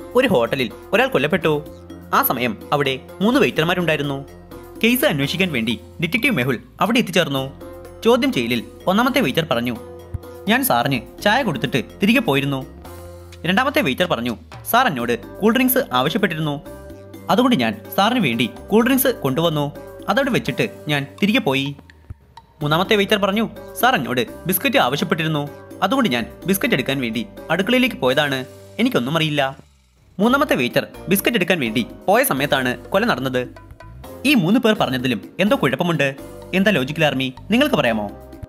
ഒരു ഹോട്ടലിൽ ഒരാൾ കൊല്ലപ്പെട്ടു ആ സമയം അവിടെ മൂന്ന് വെയിറ്റർമാരുണ്ടായിരുന്നു കേസ് അന്വേഷിക്കാൻ വേണ്ടി ഡിറ്റക്റ്റീവ് മെഹുൽ അവിടെ എത്തിച്ചേർന്നു ചോദ്യം ചെയ്യലിൽ ഒന്നാമത്തെ വെയിറ്റർ പറഞ്ഞു ഞാൻ സാറിന് ചായ കൊടുത്തിട്ട് തിരികെ പോയിരുന്നു രണ്ടാമത്തെ വെയിറ്റർ പറഞ്ഞു സാർ എന്നോട് കൂൾ ഡ്രിങ്ക്സ് ആവശ്യപ്പെട്ടിരുന്നു അതുകൊണ്ട് ഞാൻ സാറിന് വേണ്ടി കൂൾ ഡ്രിങ്ക്സ് കൊണ്ടുവന്നു അതവിടെ വെച്ചിട്ട് ഞാൻ തിരികെ പോയി മൂന്നാമത്തെ വെയിറ്റർ പറഞ്ഞു സാർ എന്നോട് ബിസ്ക്കറ്റ് ആവശ്യപ്പെട്ടിരുന്നു അതുകൊണ്ട് ഞാൻ ബിസ്ക്കറ്റ് എടുക്കാൻ വേണ്ടി അടുക്കളയിലേക്ക് പോയതാണ് എനിക്കൊന്നും അറിയില്ല മൂന്നാമത്തെ വെയിറ്റർ ബിസ്ക്കറ്റ് എടുക്കാൻ വേണ്ടി പോയ സമയത്താണ് കൊല നടന്നത് ഈ മൂന്ന് പേർ പറഞ്ഞതിലും എന്തോ കുഴപ്പമുണ്ട് എന്താ ലോജിക്കൽ ആർമി നിങ്ങൾക്ക് പറയാമോ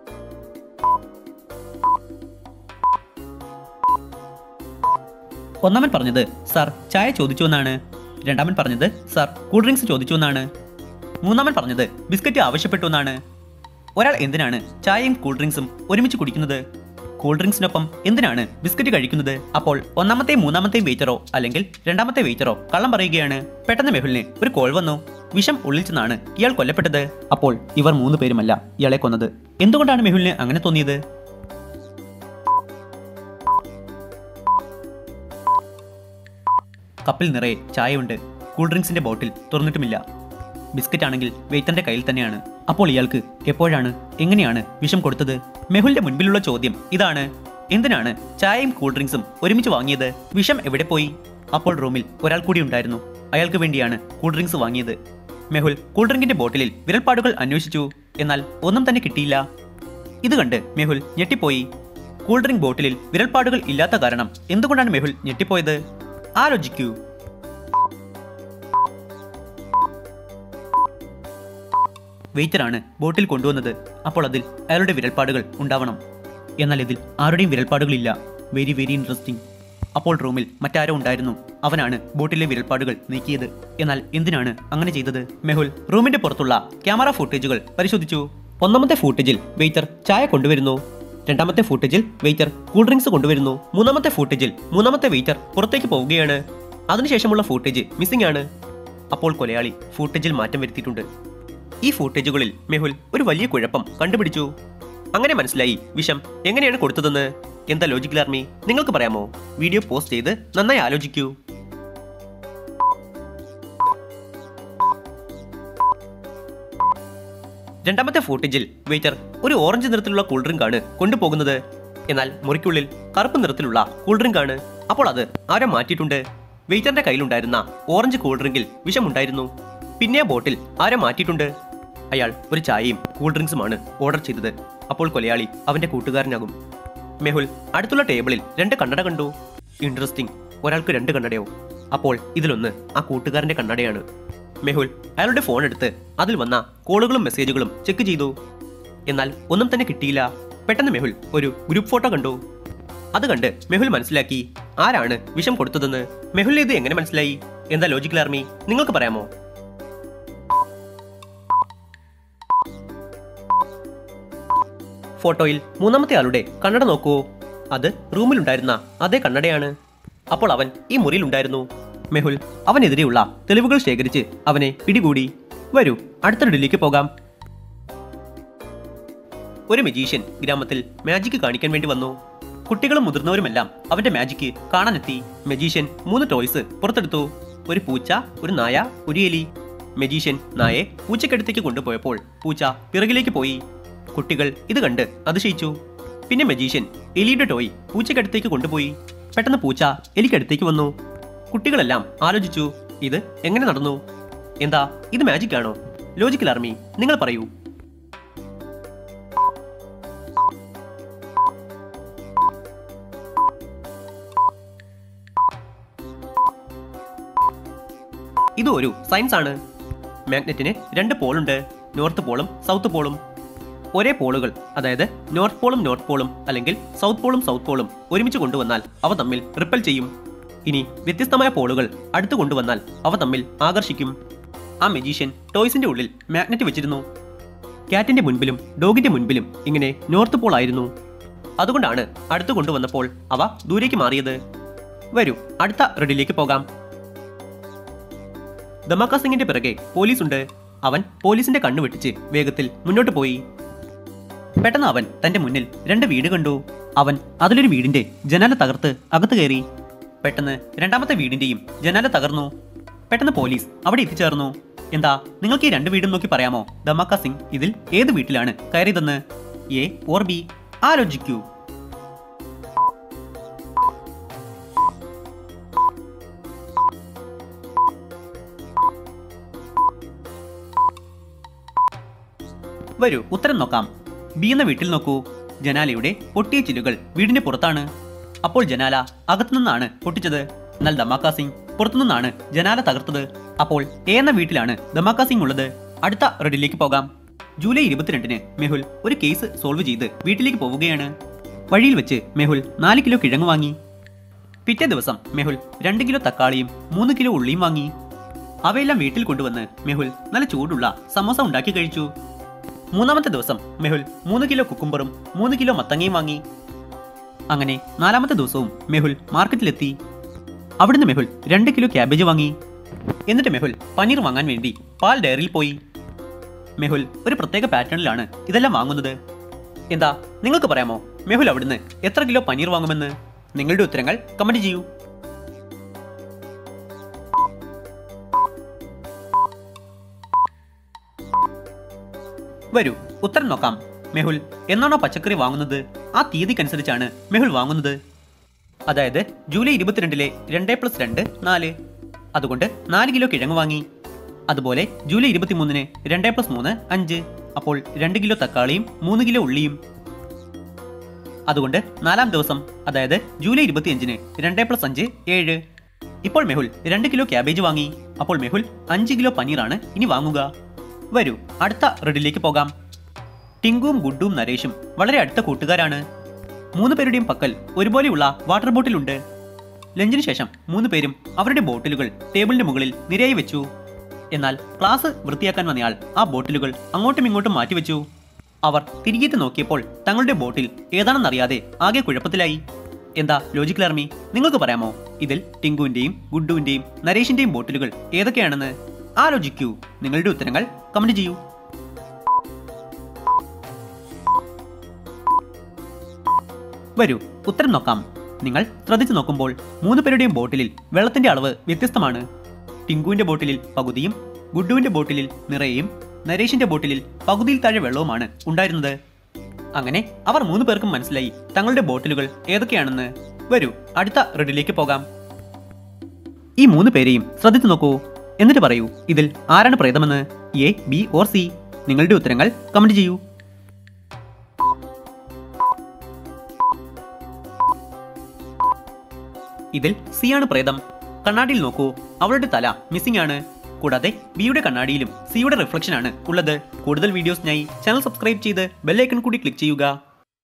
ഒന്നാമൻ പറഞ്ഞത് സാർ ചായ ചോദിച്ചു എന്നാണ് രണ്ടാമൻ പറഞ്ഞത് സാർ കൂൾ ഡ്രിങ്ക്സ് ചോദിച്ചു എന്നാണ് മൂന്നാമൻ പറഞ്ഞത് ബിസ്ക്കറ്റ് ആവശ്യപ്പെട്ടു എന്നാണ് ഒരാൾ എന്തിനാണ് ചായയും കൂൾ ഡ്രിങ്ക്സും ഒരുമിച്ച് കുടിക്കുന്നത് കൂൾ ഡ്രിങ്ക്സിനൊപ്പം എന്തിനാണ് ബിസ്ക്കറ്റ് കഴിക്കുന്നത് അപ്പോൾ ഒന്നാമത്തെയും മൂന്നാമത്തെയും വെയിറ്ററോ അല്ലെങ്കിൽ രണ്ടാമത്തെ വെയിറ്ററോ കള്ളം പറയുകയാണ് പെട്ടെന്ന് മെഹുലിന് ഒരു കോൾ വന്നു വിഷം ഉള്ളിൽ ചെന്നാണ് ഇയാൾ കൊല്ലപ്പെട്ടത് അപ്പോൾ ഇവർ മൂന്ന് പേരുമല്ല ഇയാളെ കൊന്നത് എന്തുകൊണ്ടാണ് മെഹുലിന് അങ്ങനെ തോന്നിയത് കപ്പിൽ നിറയെ ചായയുണ്ട് കൂൾ ഡ്രിങ്ക്സിന്റെ ബോട്ടിൽ തുറന്നിട്ടുമില്ല ബിസ്ക്കറ്റ് ആണെങ്കിൽ വെയിറ്ററിന്റെ കയ്യിൽ തന്നെയാണ് അപ്പോൾ ഇയാൾക്ക് എപ്പോഴാണ് എങ്ങനെയാണ് വിഷം കൊടുത്തത് മെഹുലിന്റെ മുൻപിലുള്ള ചോദ്യം ഇതാണ് എന്തിനാണ് ചായയും കൂൾ ഡ്രിങ്ക്സും ഒരുമിച്ച് വാങ്ങിയത് വിഷം എവിടെ പോയി അപ്പോൾ റൂമിൽ ഒരാൾ കൂടി ഉണ്ടായിരുന്നു അയാൾക്ക് വേണ്ടിയാണ് കൂൾ ഡ്രിങ്ക്സ് വാങ്ങിയത് മെഹുൽ കൂൾ ഡ്രിങ്കിന്റെ ബോട്ടിലിൽ വിരൽപ്പാടുകൾ അന്വേഷിച്ചു എന്നാൽ ഒന്നും തന്നെ കിട്ടിയില്ല ഇത് കണ്ട് മെഹുൽ ഞെട്ടിപ്പോയി കൂൾ ഡ്രിങ്ക് ബോട്ടിലിൽ വിരൽപ്പാടുകൾ ഇല്ലാത്ത കാരണം എന്തുകൊണ്ടാണ് മെഹുൽ ഞെട്ടിപ്പോയത് ആലോചിക്കൂ വെയിറ്ററാണ് ബോട്ടിൽ കൊണ്ടുവന്നത് അപ്പോൾ അതിൽ അയാളുടെ വിരൽപ്പാടുകൾ ഉണ്ടാവണം എന്നാൽ ഇതിൽ ആരുടെയും വിരൽപ്പാടുകളില്ല വെരി വെരി ഇൻട്രസ്റ്റിംഗ് അപ്പോൾ റൂമിൽ മറ്റാരോ ഉണ്ടായിരുന്നു അവനാണ് ബോട്ടിലെ വിരൽപ്പാടുകൾ നീക്കിയത് എന്നാൽ എന്തിനാണ് അങ്ങനെ ചെയ്തത് മെഹുൽ റൂമിന്റെ പുറത്തുള്ള ക്യാമറ ഫുട്ടേജുകൾ പരിശോധിച്ചു ഒന്നാമത്തെ ഫൂട്ടേജിൽ വെയിറ്റർ ചായ കൊണ്ടുവരുന്നു രണ്ടാമത്തെ ഫൂട്ടേജിൽ വെയിറ്റർ കൂൾ ഡ്രിങ്ക്സ് കൊണ്ടുവരുന്നു മൂന്നാമത്തെ ഫൂട്ടേജിൽ മൂന്നാമത്തെ വെയിറ്റർ പുറത്തേക്ക് പോവുകയാണ് അതിനുശേഷമുള്ള ഫൂട്ടേജ് മിസ്സിംഗ് ആണ് അപ്പോൾ കൊലയാളി ഫൂട്ടേജിൽ മാറ്റം വരുത്തിയിട്ടുണ്ട് ഈ ഫൂട്ടേജുകളിൽ മെഹുൽ ഒരു വലിയ കുഴപ്പം കണ്ടുപിടിച്ചു അങ്ങനെ മനസ്സിലായി വിഷം എങ്ങനെയാണ് കൊടുത്തതെന്ന് എന്താ ലോജിക്കൽ ആർമി നിങ്ങൾക്ക് പറയാമോ വീഡിയോ പോസ്റ്റ് ചെയ്ത് നന്നായി ആലോചിക്കൂ രണ്ടാമത്തെ ഫൂട്ടേജിൽ വെയിറ്റർ ഒരു ഓറഞ്ച് നിറത്തിലുള്ള കൂൾ ഡ്രിങ്ക് ആണ് കൊണ്ടുപോകുന്നത് എന്നാൽ മുറിക്കുള്ളിൽ കറുപ്പ് നിറത്തിലുള്ള കൂൾ ഡ്രിങ്ക് ആണ് അപ്പോൾ അത് ആരോ മാറ്റിയിട്ടുണ്ട് വെയിറ്ററിന്റെ കയ്യിലുണ്ടായിരുന്ന ഓറഞ്ച് കൂൾ ഡ്രിങ്കിൽ വിഷമുണ്ടായിരുന്നു പിന്നെ ആ ബോട്ടിൽ ആരോ മാറ്റിയിട്ടുണ്ട് അയാൾ ഒരു ചായയും കൂൾ ഡ്രിങ്ക്സുമാണ് ഓർഡർ ചെയ്തത് അപ്പോൾ കൊലയാളി അവന്റെ കൂട്ടുകാരനാകും മെഹുൽ അടുത്തുള്ള ടേബിളിൽ രണ്ട് കണ്ണട കണ്ടു ഇൻട്രസ്റ്റിംഗ് ഒരാൾക്ക് രണ്ട് കണ്ണടയോ അപ്പോൾ ഇതിലൊന്ന് ആ കൂട്ടുകാരന്റെ കണ്ണടയാണ് മെഹുൽ അയാളുടെ ഫോൺ എടുത്ത് അതിൽ വന്ന കോളുകളും മെസ്സേജുകളും ചെക്ക് ചെയ്തു എന്നാൽ ഒന്നും തന്നെ കിട്ടിയില്ല പെട്ടെന്ന് മെഹുൽ ഒരു ഗ്രൂപ്പ് ഫോട്ടോ കണ്ടു അത് കണ്ട് മെഹുൽ മനസ്സിലാക്കി ആരാണ് വിഷം കൊടുത്തതെന്ന് മെഹുൽ ഇത് എങ്ങനെ മനസ്സിലായി എന്താ ലോജിക്കൽ ആർമി നിങ്ങൾക്ക് പറയാമോ ഫോട്ടോയിൽ മൂന്നാമത്തെ ആളുടെ കണ്ണട നോക്കൂ അത് റൂമിലുണ്ടായിരുന്ന അതേ കണ്ണടയാണ് അപ്പോൾ അവൻ ഈ മുറിയിലുണ്ടായിരുന്നു മെഹുൽ അവനെതിരെയുള്ള തെളിവുകൾ ശേഖരിച്ച് അവനെ പിടികൂടി വരൂ അടുത്ത ഡൽഹിക്ക് പോകാം ഒരു മജീഷ്യൻ ഗ്രാമത്തിൽ മാജിക് കാണിക്കാൻ വേണ്ടി വന്നു കുട്ടികളും മുതിർന്നവരുമെല്ലാം അവന്റെ മാജിക് കാണാനെത്തി മജീഷ്യൻ മൂന്ന് ടോയ്സ് പുറത്തെടുത്തു ഒരു പൂച്ച ഒരു നായ ഒരു എലി മജീഷ്യൻ നായെ പൂച്ചക്കടുത്തേക്ക് കൊണ്ടുപോയപ്പോൾ പൂച്ച പിറകിലേക്ക് പോയി കുട്ടികൾ ഇത് കണ്ട് അതിശയിച്ചു പിന്നെ മജീഷ്യൻ എലിയുടെ ടോയ് പൂച്ചക്കടുത്തേക്ക് കൊണ്ടുപോയി പെട്ടെന്ന് പൂച്ച എലിക്കടുത്തേക്ക് വന്നു കുട്ടികളെല്ലാം ആലോചിച്ചു ഇത് എങ്ങനെ നടന്നു എന്താ ഇത് മാജിക് ആണോ ലോജിക്കൽ ആർമി നിങ്ങൾ പറയൂ ഇത് ഒരു സയൻസ് ആണ് മാഗ്നറ്റിന് രണ്ട് പോളുണ്ട് നോർത്ത് പോളും സൗത്ത് പോളും ഒരേ പോളുകൾ അതായത് നോർത്ത് പോളും നോർത്ത് പോളും അല്ലെങ്കിൽ സൗത്ത് പോളും സൗത്ത് പോളും ഒരുമിച്ച് കൊണ്ടുവന്നാൽ അവ തമ്മിൽ റിപ്പൽ ചെയ്യും ഇനി വ്യത്യസ്തമായ പോളുകൾ അടുത്ത് കൊണ്ടുവന്നാൽ അവ തമ്മിൽ ആകർഷിക്കും ആ മെജീഷ്യൻ ടോയ്സിന്റെ ഉള്ളിൽ മാഗ്നറ്റ് വെച്ചിരുന്നു കാറ്റിന്റെ മുൻപിലും ഡോഗിന്റെ മുൻപിലും ഇങ്ങനെ നോർത്ത് പോൾ ആയിരുന്നു അതുകൊണ്ടാണ് അടുത്ത് കൊണ്ടുവന്നപ്പോൾ അവ ദൂരേക്ക് മാറിയത് വരൂ അടുത്ത റെഡിലേക്ക് പോകാം ദമാക്ക സിംഗിന്റെ പിറകെ പോലീസുണ്ട് അവൻ പോലീസിന്റെ കണ്ണു വെട്ടിച്ച് വേഗത്തിൽ മുന്നോട്ട് പോയി പെട്ടെന്ന് അവൻ തന്റെ മുന്നിൽ രണ്ട് വീട് കണ്ടു അവൻ അതിലൊരു വീടിന്റെ ജനാല തകർത്ത് അകത്ത് കയറി പെട്ടെന്ന് രണ്ടാമത്തെ വീടിന്റെയും ജനാല തകർന്നു പെട്ടെന്ന് പോലീസ് അവിടെ എത്തിച്ചേർന്നു എന്താ നിങ്ങൾക്ക് ഈ രണ്ട് വീടും നോക്കി പറയാമോ ധമാക്ക സിംഗ് ഇതിൽ ഏത് വീട്ടിലാണ് കയറിയതെന്ന് എ ഓർ ബി ആലോചിക്കൂ വരൂ ഉത്തരം നോക്കാം ബി എന്ന വീട്ടിൽ നോക്കൂ ജനാലയുടെ പൊട്ടിയ ചില്ലുകൾ വീടിന്റെ പുറത്താണ് അപ്പോൾ ജനാല അകത്തുനിന്നാണ് പൊട്ടിച്ചത് എന്നാൽ ധമാക്ക സിംഗ് പുറത്തുനിന്നാണ് ജനാല തകർത്തത് അപ്പോൾ എ എന്ന വീട്ടിലാണ് ധമാക്ക സിംഗ് ഉള്ളത് അടുത്ത റെഡിലേക്ക് പോകാം ജൂലൈ ഇരുപത്തിരണ്ടിന് മെഹുൽ ഒരു കേസ് സോൾവ് ചെയ്ത് വീട്ടിലേക്ക് പോവുകയാണ് വഴിയിൽ വെച്ച് മെഹുൽ നാല് കിലോ കിഴങ്ങ് വാങ്ങി പിറ്റേ ദിവസം മെഹുൽ രണ്ട് കിലോ തക്കാളിയും മൂന്ന് കിലോ ഉള്ളിയും വാങ്ങി അവയെല്ലാം വീട്ടിൽ കൊണ്ടുവന്ന് മെഹുൽ നല്ല ചൂടുള്ള സമോസ ഉണ്ടാക്കി കഴിച്ചു മൂന്നാമത്തെ ദിവസം മെഹുൽ മൂന്ന് കിലോ കുക്കുംബറും മൂന്ന് കിലോ മത്തങ്ങയും വാങ്ങി അങ്ങനെ നാലാമത്തെ ദിവസവും മെഹുൽ മാർക്കറ്റിലെത്തി അവിടുന്ന് മെഹുൽ രണ്ട് കിലോ ക്യാബേജ് വാങ്ങി എന്നിട്ട് മെഹുൽ പനീർ വാങ്ങാൻ വേണ്ടി പാൽ ഡയറിയിൽ പോയി മെഹുൽ ഒരു പ്രത്യേക പാറ്റേണിലാണ് ഇതെല്ലാം വാങ്ങുന്നത് എന്താ നിങ്ങൾക്ക് പറയാമോ മെഹുൽ അവിടുന്ന് എത്ര കിലോ പനീർ വാങ്ങുമെന്ന് നിങ്ങളുടെ ഉത്തരങ്ങൾ കമന്റ് ചെയ്യൂ വരൂ ഉത്തരം നോക്കാം മെഹുൽ എന്നാണോ പച്ചക്കറി വാങ്ങുന്നത് ആ തീയതിക്കനുസരിച്ചാണ് മെഹുൽ വാങ്ങുന്നത് അതായത് ജൂലൈ ഇരുപത്തിരണ്ടിലെ രണ്ട് പ്ലസ് രണ്ട് നാല് അതുകൊണ്ട് നാല് കിലോ കിഴങ്ങ് വാങ്ങി അതുപോലെ ജൂലൈ ഇരുപത്തിമൂന്നിന് രണ്ട് പ്ലസ് മൂന്ന് അഞ്ച് അപ്പോൾ രണ്ട് കിലോ തക്കാളിയും മൂന്ന് കിലോ ഉള്ളിയും അതുകൊണ്ട് നാലാം ദിവസം അതായത് ജൂലൈ ഇരുപത്തിയഞ്ചിന് രണ്ട് പ്ലസ് അഞ്ച് ഏഴ് ഇപ്പോൾ മെഹുൽ രണ്ട് കിലോ ക്യാബേജ് വാങ്ങി അപ്പോൾ മെഹുൽ അഞ്ച് കിലോ പനീറാണ് ഇനി വാങ്ങുക വരൂ അടുത്ത റെഡിലേക്ക് പോകാം ടിങ്കുവും ഗുഡുവും നരേഷും വളരെ അടുത്ത കൂട്ടുകാരാണ് മൂന്ന് പേരുടെയും പക്കൽ ഒരുപോലെയുള്ള വാട്ടർ ബോട്ടിലുണ്ട് ലഞ്ചിന് ശേഷം മൂന്ന് പേരും അവരുടെ ബോട്ടിലുകൾ ടേബിളിന്റെ മുകളിൽ നിരയായി വെച്ചു എന്നാൽ ക്ലാസ് വൃത്തിയാക്കാൻ വന്നയാൾ ആ ബോട്ടിലുകൾ അങ്ങോട്ടും ഇങ്ങോട്ടും മാറ്റിവെച്ചു അവർ തിരികെത്ത് നോക്കിയപ്പോൾ തങ്ങളുടെ ബോട്ടിൽ ഏതാണെന്നറിയാതെ ആകെ കുഴപ്പത്തിലായി എന്താ ലോജിക്കൽ ആർമി നിങ്ങൾക്ക് പറയാമോ ഇതിൽ ടിങ്കുവിന്റെയും ഗുഡുവിന്റെയും നരേഷിന്റെയും ബോട്ടിലുകൾ ഏതൊക്കെയാണെന്ന് ആലോചിക്കൂ നിങ്ങളുടെ ഉത്തരങ്ങൾ കമന്റ് ചെയ്യൂ വരൂ ഉത്തരം നോക്കാം നിങ്ങൾ ശ്രദ്ധിച്ചു നോക്കുമ്പോൾ മൂന്ന് പേരുടെയും ബോട്ടിലിൽ വെള്ളത്തിന്റെ അളവ് വ്യത്യസ്തമാണ് ടിങ്കുവിന്റെ ബോട്ടിലിൽ പകുതിയും ഗുഡുവിന്റെ ബോട്ടിലിൽ നിറയെയും നരേഷിന്റെ ബോട്ടിലിൽ പകുതിയിൽ താഴെ വെള്ളവുമാണ് ഉണ്ടായിരുന്നത് അങ്ങനെ അവർ മൂന്ന് പേർക്കും മനസ്സിലായി തങ്ങളുടെ ബോട്ടിലുകൾ ഏതൊക്കെയാണെന്ന് വരൂ അടുത്ത റെഡിലേക്ക് പോകാം ഈ മൂന്ന് പേരെയും ശ്രദ്ധിച്ചു നോക്കൂ എന്നിട്ട് പറയൂ ഇതിൽ ആരാണ് പ്രേതമെന്ന് എ ബി ഓർ സി നിങ്ങളുടെ ഉത്തരങ്ങൾ കമന്റ് ചെയ്യൂ ഇതിൽ സി ആണ് പ്രേതം കണ്ണാടിയിൽ നോക്കൂ അവളുടെ തല മിസ്സിംഗ് ആണ് കൂടാതെ ബിയുടെ കണ്ണാടിയിലും സിയുടെ റിഫ്ലക്ഷൻ ആണ് ഉള്ളത് കൂടുതൽ വീഡിയോസിനായി ചാനൽ സബ്സ്ക്രൈബ് ചെയ്ത് ബെല്ലൈക്കൺ കൂടി ക്ലിക്ക് ചെയ്യുക